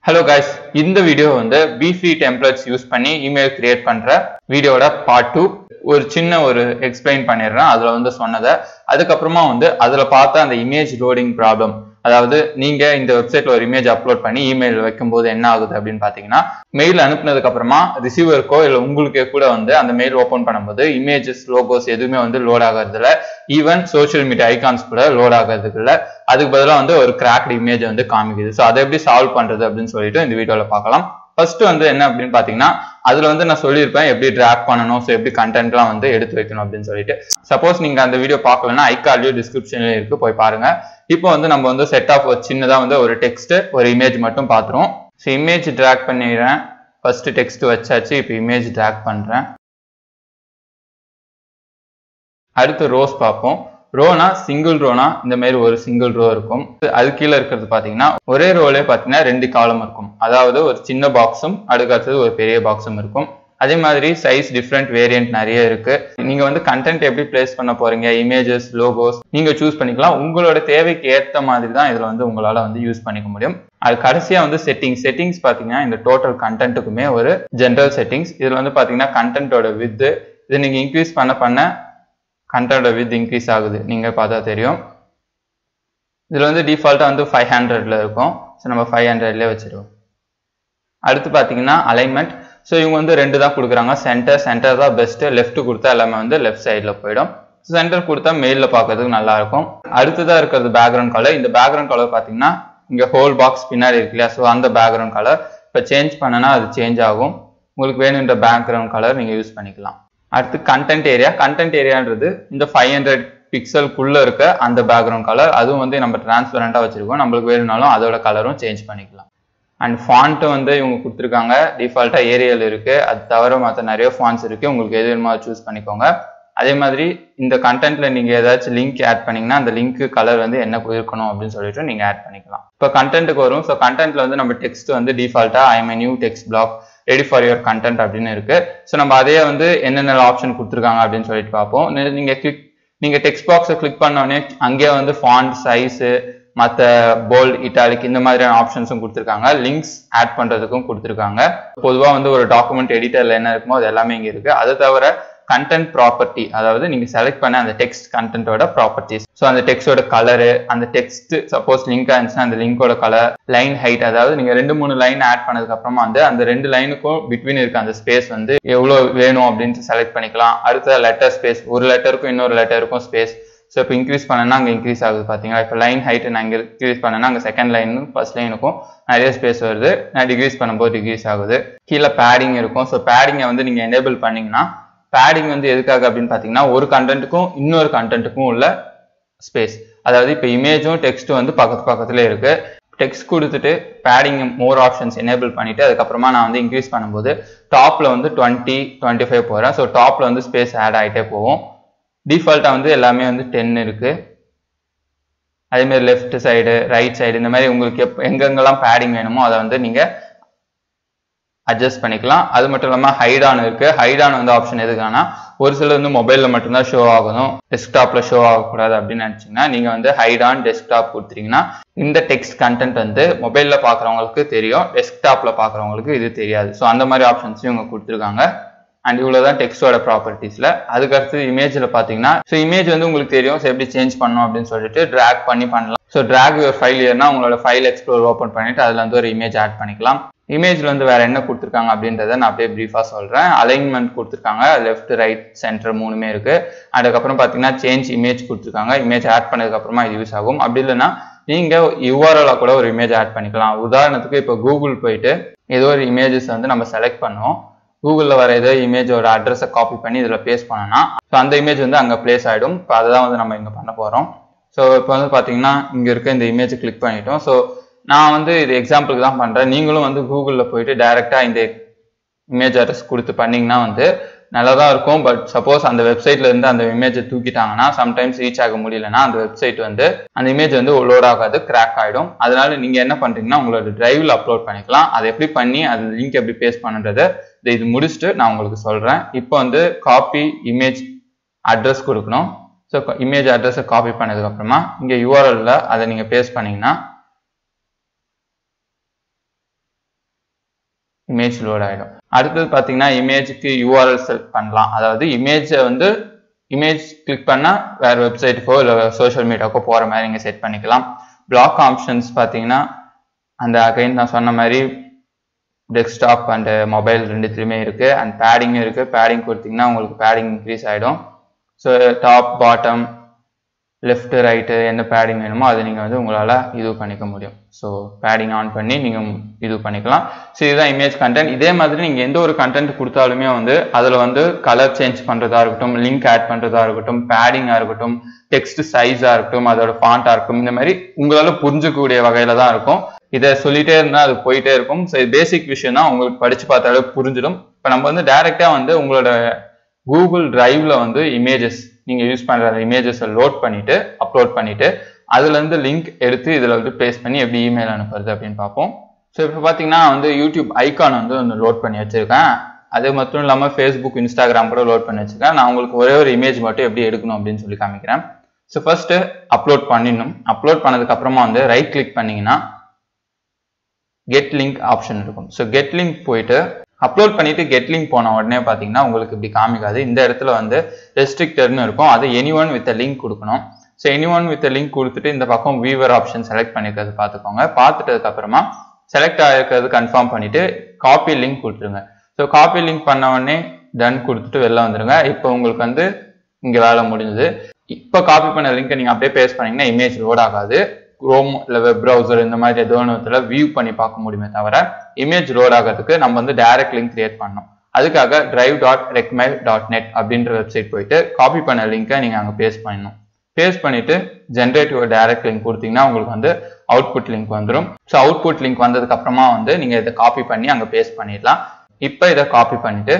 hello guys இந்த video வந்து free templates use பண்ணி இமெயில் கிரியேட் பண்ற வீடியோட பார்ட் டூ ஒரு சின்ன ஒரு எக்ஸ்பிளைன் பண்ணிடுறேன் அதுல வந்து சொன்னதை அதுக்கப்புறமா வந்து அதுல பார்த்த அந்த இமேஜ் லோடிங் ப்ராப்ளம் அதாவது நீங்க இந்த வெப்சைட்ல ஒரு இமேஜ் அப்லோட் பண்ணி இமெயில் வைக்கும்போது என்ன ஆகுது அப்படின்னு பாத்தீங்கன்னா மெயில் அனுப்புனதுக்கு அப்புறமா ரிசீவருக்கோ இல்ல உங்களுக்கே கூட வந்து அந்த மெயில் ஓபன் பண்ணும்போது இமேஜஸ் லோகோஸ் எதுவுமே வந்து லோட் ஆகிறது இல்ல ஈவன் சோஷியல் மீடியா ஐகான்ஸ் கூட லோட் ஆகிறதுக்கு இல்ல அதுக்கு பதிலாக வந்து ஒரு கிராக்டு இமேஜ் வந்து காமிக்குது ஸோ அதை எப்படி சால்வ் பண்றது அப்படின்னு சொல்லிட்டு இந்த வீடியோல பார்க்கலாம் ஃபர்ஸ்ட் வந்து என்ன அப்படின்னு பாத்தீங்கன்னா அதுல வந்து நான் சொல்லியிருப்பேன் எப்படி டிராக் பண்ணணும் ஸோ எப்படி கண்டென்ட்லாம் வந்து எடுத்து வைக்கணும் அப்படின்னு சொல்லிட்டு சப்போஸ் நீங்க அந்த வீடியோ பார்க்கலன்னா ஐகார்டியோ டிஸ்கிரிப்ஷன்ல இருக்கு போய் பாருங்க இப்போ வந்து நம்ம வந்து செட் ஆஃப் ஒரு சின்னதா வந்து ஒரு டெக்ஸ்ட் ஒரு இமேஜ் மட்டும் பாத்துருவோம் ஸோ இமேஜ் டிராக் பண்ணிடுறேன் ஃபர்ஸ்ட் டெக்ஸ்ட் வச்சாச்சு இப்போ இமேஜ் டிராக் பண்றேன் அடுத்து ரோஸ் பார்ப்போம் ரோனா சிங்கிள் ரோனா இந்த மாதிரி ஒரு சிங்கிள் ரோ இருக்கும் அது கீழே இருக்கிறது பாத்தீங்கன்னா ஒரே ரோலே பாத்தீங்கன்னா ரெண்டு காலம் இருக்கும் அதாவது ஒரு சின்ன பாக்ஸும் அடுத்தது ஒரு பெரிய பாக்ஸும் இருக்கும் அதே மாதிரி சைஸ் டிஃப்ரெண்ட் வேரியன்ட் நிறைய இருக்கு நீங்க வந்து கண்டென்ட் எப்படி பிளேஸ் பண்ண போறீங்க இமேஜஸ் லோகோஸ் நீங்க சூஸ் பண்ணிக்கலாம் உங்களோட தேவைக்கு ஏற்ற மாதிரி தான் இதுல வந்து உங்களால வந்து யூஸ் பண்ணிக்க முடியும் அது கடைசியா வந்து செட்டிங்ஸ் செட்டிங்ஸ் பாத்தீங்கன்னா இந்த டோட்டல் கண்டென்ட்டுக்குமே ஒரு ஜென்ரல் செட்டிங்ஸ் இதுல வந்து பாத்தீங்கன்னா கண்டென்ட்டோட வித்து இது நீங்க இன்க்ரீஸ் பண்ண பண்ண கண்டென்ட்டோட வித் இன்க்ரீஸ் ஆகுது நீங்க பார்த்தா தெரியும் இதுல வந்து டிஃபால்ட்டா வந்து ஃபைவ் ஹண்ட்ரட்ல இருக்கும் ஸோ நம்ம ஃபைவ் ஹண்ட்ரட்லேயே வச்சிருவோம் அடுத்து பார்த்தீங்கன்னா அலைன்மெண்ட் ஸோ இவங்க வந்து ரெண்டு தான் கொடுக்குறாங்க சென்டர் சென்டர் தான் பெஸ்ட்டு லெஃப்ட் கொடுத்தா எல்லாமே வந்து லெஃப்ட் சைடில் போயிடும் சென்டர் கொடுத்தா மெயிலில் பார்க்கறதுக்கு நல்லா இருக்கும் அடுத்ததாக இருக்கிறது பேக்ரவுண்ட் கலர் இந்த பேக்ரவுண்ட் கலர் பார்த்தீங்கன்னா இங்கே ஹோல் பாக்ஸ் பின்னாடி இருக்கு இல்லையா ஸோ அந்த பேக்ரவுண்ட் கலர் இப்போ சேஞ்ச் பண்ணனா அது சேஞ்ச் ஆகும் உங்களுக்கு வேணுன்ற பேக்ரவுண்ட் கலர் நீங்கள் யூஸ் பண்ணிக்கலாம் அடுத்து கண்டென்ட் ஏரியா கண்டென்ட் ஏரியான்றது இந்த ஃபைவ் ஹண்ட்ரட் பிக்சலுக்குள்ள இருக்க அந்த பேக்ரவுண்ட் கலர் அதுவும் வந்து நம்ம டிரான்ஸ்பரண்டா வச்சிருக்கோம் நம்மளுக்கு வேணும்னாலும் அதோட கலரும் சேஞ்ச் பண்ணிக்கலாம் அண்ட் ஃபாண்ட்டு வந்து இவங்க கொடுத்துருக்காங்க டிஃபால்ட்டா ஏரியல் இருக்கு அது தவிர மற்ற நிறைய ஃபாண்ட்ஸ் இருக்கு உங்களுக்கு எது வேணுமோ சூஸ் பண்ணிக்கோங்க அதே மாதிரி இந்த கண்டென்ட்ல நீங்க ஏதாச்சும் லிங்க் ஆட் பண்ணீங்கன்னா அந்த லிங்க் கலர் வந்து என்ன இருக்கணும் அப்படின்னு சொல்லிட்டு நீங்க ஆட் பண்ணிக்கலாம் இப்போ கண்டென்ட்டுக்கு வரும் ஸோ கண்டென்ட்ல வந்து நம்ம டெக்ஸ்ட் வந்து டிஃபால்ட்டா I am new text block ready for your content அப்படின்னு இருக்கு ஸோ நம்ம அதே வந்து என்னென்ன ஆப்ஷன் கொடுத்துருக்காங்க அப்படின்னு சொல்லிட்டு பார்ப்போம் நீங்க கிளிக் நீங்க டெக்ஸ்ட் பாக்ஸை கிளிக் பண்ணோடனே அங்கேயே வந்து ஃபாண்ட் சைஸு மற்ற போல்ட் இட்டாலிக் இந்த மாதிரியான ஆப்ஷன்ஸும் கொடுத்துருக்காங்க லிங்க்ஸ் ஆட் பண்றதுக்கும் கொடுத்துருக்காங்க பொதுவாக வந்து ஒரு டாக்குமெண்ட் எடிட்டர்ல என்ன இருக்குமோ அது எல்லாமே இங்கே இருக்கு அதை தவிர கண்டென்ட் ப்ராப்பர்ட்டி அதாவது நீங்க செலக்ட் பண்ண அந்த டெக்ஸ்ட் கண்டென்ட்டோட ப்ராப்பர்ட்டிஸ் ஸோ அந்த டெக்ஸ்டோட கலரு அந்த டெக்ஸ்ட் சப்போஸ் லிங்க் இருந்துச்சுன்னா அந்த லிங்கோட கலர் லைன் ஹைட் அதாவது நீங்க ரெண்டு மூணு லைன் ஆட் பண்ணதுக்கு அப்புறமா வந்து அந்த ரெண்டு லைனுக்கும் பிட்வீன் இருக்க அந்த ஸ்பேஸ் வந்து எவ்வளோ வேணும் அப்படின்ட்டு செலக்ட் பண்ணிக்கலாம் அடுத்த லெட்டர் ஸ்பேஸ் ஒரு லெட்டருக்கும் இன்னொரு லெட்டருக்கும் ஸ்பேஸ் ஸோ இப்போ இன்க்ரீஸ் பண்ணனா அங்கே இன்க்ரீஸ் ஆகுது பார்த்தீங்களா இப்போ லைன் ஹைட் நான் இங்கே இன்க்ரீஸ் பண்ணனா அங்கே செகண்ட் லைனும் ஃபர்ஸ்ட் லைனுக்கும் நிறைய ஸ்பேஸ் வருது நான் டிக்ரீஸ் பண்ணும்போது டிக்ரீஸ் ஆகுது கீழே பேடிங் இருக்கும் ஸோ பேடிங்கை வந்து நீங்கள் எனேபிள் பண்ணீங்கன்னா பேடிங் வந்து எதுக்காக அப்படின்னு பார்த்தீங்கன்னா ஒரு கண்டென்ட்டுக்கும் இன்னொரு கண்டென்ட்டுக்கும் உள்ள ஸ்பேஸ் அதாவது இப்போ இமேஜும் டெக்ஸ்ட்டும் வந்து பக்கத்து பக்கத்துல இருக்கு டெக்ஸ்ட் கொடுத்துட்டு பேடிங் மோர் ஆப்ஷன்ஸ் எனேபிள் பண்ணிட்டு அதுக்கப்புறமா நான் வந்து இன்க்ரீஸ் பண்ணும்போது டாப்ல வந்து டுவெண்ட்டி டுவெண்ட்டி ஃபைவ் போகிறேன் ஸோ டாப்ல வந்து ஸ்பேஸ் ஆட் ஆகிட்டே போகும் டிஃபால்ட்டாக வந்து எல்லாமே வந்து டென் இருக்கு அதேமாதிரி லெஃப்ட் சைடு ரைட் சைடு இந்த மாதிரி உங்களுக்கு எப் எங்கெங்கெல்லாம் பேடிங் வேணுமோ அதை வந்து நீங்கள் அட்ஜஸ்ட் பண்ணிக்கலாம் அது மட்டும் இல்லாமல் ஹைடான் இருக்கு ஹைடான் வந்து ஆப்ஷன் எதுக்கானா ஒரு சிலர் வந்து மொபைலில் மட்டும்தான் ஷோ ஆகணும் டெஸ்க்டாப்பில் ஷோ ஆகக்கூடாது அப்படின்னு நினச்சிங்கன்னா நீங்கள் வந்து ஹைடான் டெஸ்க்டாப் கொடுத்துட்டீங்கன்னா இந்த டெக்ஸ்ட் கண்டென்ட் வந்து மொபைலில் பார்க்குறவங்களுக்கு தெரியும் டெஸ்க்டாப்பில் பார்க்குறவங்களுக்கு இது தெரியாது ஸோ அந்த மாதிரி ஆப்ஷன்ஸையும் இவங்க கொடுத்துருக்காங்க அண்ட் இவ்வளோதான் டெக்ஸ்டோட ப்ராப்பர்ட்டிஸில் அதுக்கடுத்து இமேஜில் பார்த்தீங்கன்னா ஸோ இமேஜ் வந்து உங்களுக்கு தெரியும் ஸோ எப்படி சேஞ்ச் பண்ணணும் அப்படின்னு சொல்லிட்டு ட்ராக் பண்ணி பண்ணலாம் ஸோ ட்ராக் யுவர் ஃபைல் ஏன்னா உங்களோட ஃபைல் எக்ஸ்ப்ளோர் ஓப்பன் பண்ணிட்டு அதில் வந்து ஒரு இமேஜ் ஆட் பண்ணிக்கலாம் இமேஜ்ல வந்து வேற என்ன கொடுத்துருக்காங்க அப்படின்றத நான் அப்படியே ப்ரீஃபாக சொல்றேன் அலைன்மெண்ட் கொடுத்துருக்காங்க லெஃப்ட் ரைட் சென்டர் மூணுமே இருக்கு அதுக்கப்புறம் பார்த்தீங்கன்னா சேஞ்ச் இமேஜ் கொடுத்துருக்காங்க இமேஜ் ஆட் பண்ணதுக்கு அப்புறமா இது யூஸ் ஆகும் அப்படி இல்லைன்னா நீங்க யூஆர்எல கூட ஒரு இமேஜ் ஆட் பண்ணிக்கலாம் உதாரணத்துக்கு இப்போ கூகுள் போயிட்டு ஏதோ ஒரு இமேஜஸ் வந்து நம்ம செலக்ட் பண்ணுவோம் கூகுளில் வர ஏதோ இமேஜோட அட்ரஸை காப்பி பண்ணி இதில் பேஸ்ட் பண்ணோம்னா ஸோ அந்த இமேஜ் வந்து அங்கே பிளேஸ் ஆகிடும் இப்போ அதை தான் வந்து நம்ம இங்கே பண்ண போகிறோம் ஸோ இப்போ வந்து பார்த்தீங்கன்னா இங்கே இருக்க இந்த இமேஜ் கிளிக் பண்ணிட்டோம் ஸோ நான் வந்து இது எக்ஸாம்பிளுக்கு தான் பண்ணுறேன் நீங்களும் வந்து கூகுளில் போயிட்டு டைரெக்டாக இந்த இமேஜ் அட்ரஸ் கொடுத்து பண்ணிங்கன்னா வந்து நல்லா தான் இருக்கும் பட் சப்போஸ் அந்த வெப்சைட்ல இருந்து அந்த இமேஜை தூக்கிட்டாங்கன்னா சம்டைம்ஸ் ரீச் ஆக முடியலன்னா அந்த வெப்சைட் வந்து அந்த இமேஜ் வந்து லோட் ஆகாது கிராக் ஆகிடும் அதனால நீங்க என்ன பண்றீங்கன்னா உங்களோட டிரைவ்ல அப்லோட் பண்ணிக்கலாம் அதை எப்படி பண்ணி அது லிங்க் எப்படி பேஸ்ட் பண்ணுறது இது முடிச்சுட்டு நான் உங்களுக்கு சொல்றேன் இப்போ வந்து காப்பி இமேஜ் அட்ரஸ் கொடுக்கணும் ஸோ இமேஜ் அட்ரஸை காப்பி பண்ணதுக்கு அப்புறமா இங்கே யூஆர்எல்ல அதை நீங்கள் பேஸ்ட் பண்ணீங்கன்னா இமேஜ் லோட் ஆகிடும் அடுத்தது பார்த்தீங்கன்னா இமேஜுக்கு யூஆர்எல் செலக்ட் பண்ணலாம் அதாவது இமேஜை வந்து இமேஜ் கிளிக் பண்ணால் வேறு வெப்சைட்டுக்கோ இல்லை சோஷியல் மீடியாக்கோ போகிற மாதிரி நீங்கள் செட் பண்ணிக்கலாம் பிளாக் ஆப்ஷன்ஸ் பார்த்தீங்கன்னா அந்த அகைன் நான் சொன்ன மாதிரி டெஸ்க்டாப் அண்ட் மொபைல் ரெண்டுத்துலையுமே இருக்குது அண்ட் பேடிங்கும் இருக்குது பேடிங் கொடுத்தீங்கன்னா உங்களுக்கு பேடிங் இன்க்ரீஸ் ஆகிடும் so top bottom left right என்ன பேடிங் வேணுமோ அதை நீங்கள் வந்து உங்களால் இது பண்ணிக்க முடியும் ஸோ பேடிங் ஆன் பண்ணி நீங்கள் இது பண்ணிக்கலாம் ஸோ இதுதான் இமேஜ் கண்டென்ட் இதே மாதிரி நீங்கள் எந்த ஒரு கண்டென்ட் கொடுத்தாலுமே வந்து அதில் வந்து கலர் சேஞ்ச் பண்ணுறதா இருக்கட்டும் லிங்க் ஆட் பண்ணுறதா இருக்கட்டும் பேடிங்காக இருக்கட்டும் டெக்ஸ்ட் சைஸாக இருக்கட்டும் அதோட ஃபாண்ட்டாக இருக்கட்டும் இந்த மாதிரி உங்களால் புரிஞ்சக்கூடிய வகையில் தான் இருக்கும் இதை சொல்லிட்டே இருந்தால் அது போயிட்டே இருக்கும் ஸோ இது பேசிக் விஷயம் தான் உங்களுக்கு படித்து பார்த்தாலே புரிஞ்சிடும் இப்போ நம்ம வந்து டைரெக்டாக வந்து உங்களோட கூகுள் டிரைவ்ல வந்து இமேஜஸ் நீங்கள் யூஸ் பண்ணுற அந்த இமேஜஸை லோட் பண்ணிட்டு அப்லோட் பண்ணிட்டு அதுலேருந்து லிங்க் எடுத்து இதில் வந்து பேஸ்ட் பண்ணி எப்படி இமெயில் அனுப்புறது அப்படின்னு பார்ப்போம் ஸோ இப்போ பார்த்தீங்கன்னா வந்து யூடியூப் ஐகான் வந்து ஒன்று லோட் பண்ணி வச்சிருக்கேன் அது மட்டும் இல்லாமல் ஃபேஸ்புக் இன்ஸ்டாகிராம் கூட லோட் பண்ணி வச்சிருக்கேன் நான் உங்களுக்கு ஒரே ஒரு இமேஜ் மட்டும் எப்படி எடுக்கணும் அப்படின்னு சொல்லி காமிக்கிறேன் ஸோ ஃபர்ஸ்ட் அப்லோட் பண்ணிடணும் அப்லோட் பண்ணதுக்கு அப்புறமா வந்து ரைட் கிளிக் பண்ணீங்கன்னா கெட் லிங்க் ஆப்ஷன் இருக்கும் ஸோ கெட் லிங்க் போயிட்டு அப்லோட் பண்ணிட்டு கெட் லிங்க் போன உடனே பார்த்தீங்கன்னா உங்களுக்கு இப்படி காமிக்காது இந்த இடத்துல வந்து ரெஸ்ட்ரிக்டர்னு இருக்கும் அது எனி ஒன் வித் லிங்க் கொடுக்கணும் so anyone with link கொடுத்துட்டு இந்த பக்கம் வீவர் ஆப்ஷன் செலக்ட் பண்ணிக்கிறது பார்த்துக்கோங்க பார்த்துட்டதுக்கு அப்புறமா செலக்ட் ஆகிருக்கிறது கன்ஃபார்ம் பண்ணிட்டு காப்பி லிங்க் கொடுத்துருங்க ஸோ காப்பி லிங்க் பண்ண உடனே டன் கொடுத்துட்டு வெளில வந்துருங்க இப்போ உங்களுக்கு வந்து இங்கே வேலை முடிஞ்சது இப்போ காப்பி பண்ண லிங்கை நீங்கள் அப்படியே பேஸ்ட் பண்ணீங்கன்னா இமேஜ் லோட் ஆகாது குரோம் இல்லை வெப் ப்ரௌசர் இந்த மாதிரி ஏதோ ஒன்றுல வியூ பண்ணி பார்க்க முடியுமே தவிர இமேஜ் லோட் ஆகிறதுக்கு நம்ம வந்து டைரக்ட் லிங்க் கிரியேட் பண்ணோம் அதுக்காக டிரைவ் டாட் ரெக்மைல் டாட் நெட் அப்படின்ற வெப்சைட் போயிட்டு காப்பி பண்ண லிங்கை நீங்கள் அங்கே பேஸ்ட் பண்ணணும் பேஸ்ட் பண்ணிட்டு ஜென்ரேட் ஒரு டைரக்ட் லிங்க் கொடுத்தீங்கன்னா உங்களுக்கு வந்து அவுட்புட் லிங்க் வந்துடும் ஸோ அவுட்புட் லிங்க் வந்ததுக்கு அப்புறமா வந்து நீங்கள் இதை காப்பி பண்ணி அங்கே பேஸ்ட் பண்ணிடலாம் இப்போ இதை காப்பி பண்ணிட்டு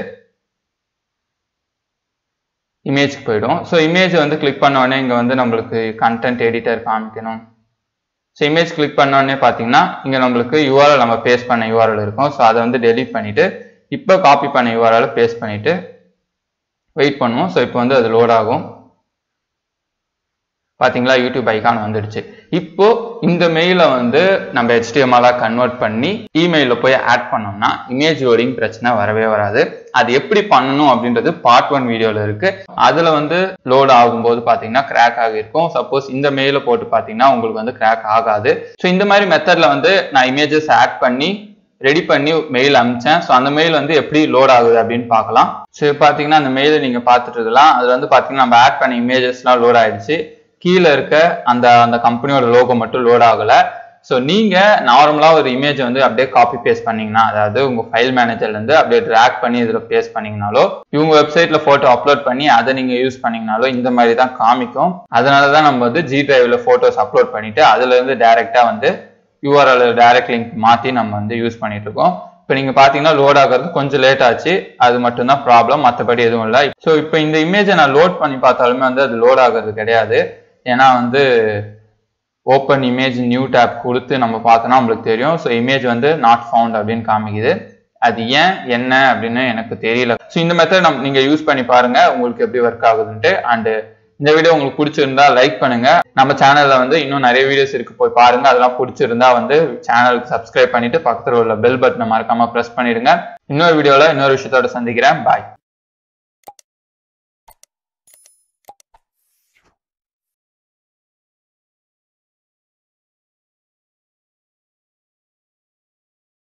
இமேஜ்க்கு போயிடும் ஸோ இமேஜ் வந்து கிளிக் பண்ண உடனே இங்கே வந்து நம்மளுக்கு கண்டென்ட் எடிட்டர் காமிக்கணும் ஸோ இமேஜ் கிளிக் பண்ணோடனே பார்த்தீங்கன்னா இங்கே நம்மளுக்கு யூஆர்எல் நம்ம பேஸ்ட் பண்ண யூஆர்எல் இருக்கும் ஸோ அதை வந்து டெலீட் பண்ணிவிட்டு இப்போ காப்பி பண்ண யூஆர்எல் பேஸ்ட் பண்ணிவிட்டு வெயிட் பண்ணுவோம் ஸோ இப்போ வந்து அது லோட் ஆகும் பார்த்தீங்களா யூடியூப் ஐக்கான் வந்துடுச்சு இப்போ இந்த மெயிலை வந்து நம்ம ஹெச்டிஎம்ஆலா கன்வெர்ட் பண்ணி இமெயிலில் போய் ஆட் பண்ணோம்னா இமேஜ் லோடிங் பிரச்சனை வரவே வராது அது எப்படி பண்ணணும் அப்படின்றது பார்ட் ஒன் வீடியோவில் இருக்கு அதில் வந்து லோட் ஆகும்போது பார்த்தீங்கன்னா கிராக் ஆகிருக்கும் சப்போஸ் இந்த மெயிலை போட்டு பார்த்தீங்கன்னா உங்களுக்கு வந்து கிராக் ஆகாது ஸோ இந்த மாதிரி மெத்தடில் வந்து நான் இமேஜஸ் ஆட் பண்ணி ரெடி பண்ணி மெயில் அனுப்பிச்சேன் ஸோ அந்த மெயில் வந்து எப்படி லோட் ஆகுது அப்படின்னு பார்க்கலாம் ஸோ பார்த்தீங்கன்னா அந்த மெயிலை நீங்கள் பார்த்துட்டு இருக்கலாம் அது வந்து பார்த்தீங்கன்னா நம்ம ஆட் பண்ண இமேஜஸ்லாம் லோட் ஆயிடுச்சு கீழே இருக்க அந்த அந்த கம்பெனியோட லோகோ மட்டும் லோட் ஆகலை ஸோ நீங்கள் நார்மலாக ஒரு இமேஜ் வந்து அப்படியே காப்பி பேஸ்ட் பண்ணீங்கன்னா அதாவது உங்கள் ஃபைல் மேனேஜர்லேருந்து அப்படியே ட்ராக் பண்ணி இதில் பேஸ்ட் பண்ணீங்கனாலோ இவங்க வெப்சைட்டில் ஃபோட்டோ அப்லோட் பண்ணி அதை நீங்கள் யூஸ் பண்ணீங்கனாலோ இந்த மாதிரி தான் காமிக்கும் அதனால தான் நம்ம வந்து ஜி டிரைவில் ஃபோட்டோஸ் அப்லோட் பண்ணிவிட்டு அதுலேருந்து டேரெக்டாக வந்து யூஆர்எல் டைரக்ட் லிங்க் மாற்றி நம்ம வந்து யூஸ் பண்ணிட்டு இருக்கோம் இப்போ நீங்கள் பார்த்தீங்கன்னா லோட் ஆகிறது கொஞ்சம் லேட் ஆச்சு அது மட்டும்தான் ப்ராப்ளம் மற்றபடி எதுவும் இல்லை ஸோ இப்போ இந்த இமேஜை நான் லோட் பண்ணி பார்த்தாலுமே வந்து அது லோட் ஆகிறது கிடையாது ஏன்னா வந்து ஓப்பன் இமேஜ் நியூ டேப் கொடுத்து நம்ம பார்த்தோன்னா நம்மளுக்கு தெரியும் ஸோ இமேஜ் வந்து நாட் ஃபவுண்ட் அப்படின்னு காமிக்குது அது ஏன் என்ன அப்படின்னு எனக்கு தெரியல ஸோ இந்த மெத்தட் நம்ம நீங்கள் யூஸ் பண்ணி பாருங்க உங்களுக்கு எப்படி ஒர்க் ஆகுதுன்ட்டு அண்டு இந்த வீடியோ உங்களுக்கு பிடிச்சிருந்தா லைக் பண்ணுங்க நம்ம சேனல்ல வந்து இன்னும் நிறைய வீடியோஸ் இருக்கு போய் பாருங்க அதெல்லாம் பிடிச்சிருந்தா வந்து சேனலுக்கு சப்ஸ்கிரைப் பண்ணிட்டு பக்கத்தில் உள்ள பெல் பட்டனை மறக்காம ப்ரெஸ் பண்ணிடுங்க இன்னொரு வீடியோல இன்னொரு விஷயத்தோட சந்திக்கிறேன் பாய்